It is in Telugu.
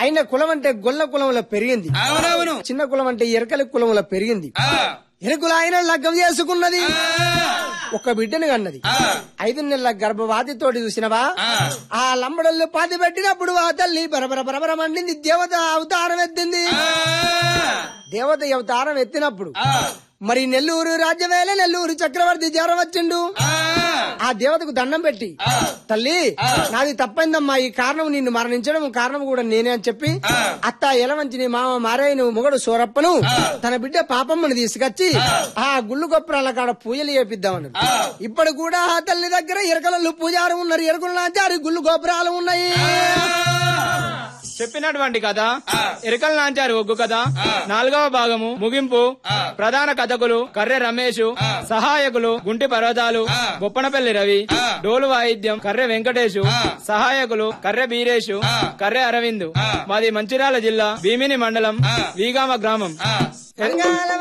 అయిన కులం అంటే గొల్ల కులంలో పెరిగింది అవునవును చిన్న కులం అంటే ఎరకల కులంలో పెరిగింది ఆ, ఎరుకులు ఆయన లగ్గం చేసుకున్నది ఆ, ఒక బిడ్డను కన్నది ఆ, ఐదు నెలల గర్భవాతి తోటి చూసినవా ఆ. ఆ లంబడల్ని పాతి పెట్టినప్పుడు ఆ తల్లి బరబర బరబర మండింది దేవత అవతారం ఎత్తింది ఆ, దేవత అవతారం ఎత్తినప్పుడు ఆ, మరి నెల్లూరు రాజ్యవేళ నెల్లూరు చక్రవర్తి జ్వరం వచ్చిండు ఆ, ఆ దేవతకు దండం పెట్టి తల్లి నాది తప్పైందమ్మా ఈ కారణం నిన్ను మరణించడం కారణం కూడా నేనే అని చెప్పి అత్త ఎలవంచి నీ మామ మారేను మొగడు సోరప్పను తన బిడ్డ పాపమ్మను తీసుకొచ్చి ఆ గుళ్ళు గొప్పరాల కాడ పూజలు చేపిద్దామని ఇప్పుడు కూడా ఆ తల్లి దగ్గర ఎరకలలు పూజారు ఉన్నారు ఎరకలు నాచారు గుళ్ళు గోపురాలు ఉన్నాయి చెప్పినటువంటి కథ ఎరకల్ నాంచారు ఒగ్గు కథ నాలుగవ భాగము ముగింపు ప్రధాన కథకులు కర్రె రమేష్ సహాయకులు గుంటి పర్వతాలు బొప్పనపల్లి రవి డోలు వాయిద్యం కర్రె వెంకటేష్ సహాయకులు కర్రె బీరేషు కర్రె అరవింద్ మాది మంచిర్యాల జిల్లా భీమిని మండలం వీగామ గ్రామం రంగాల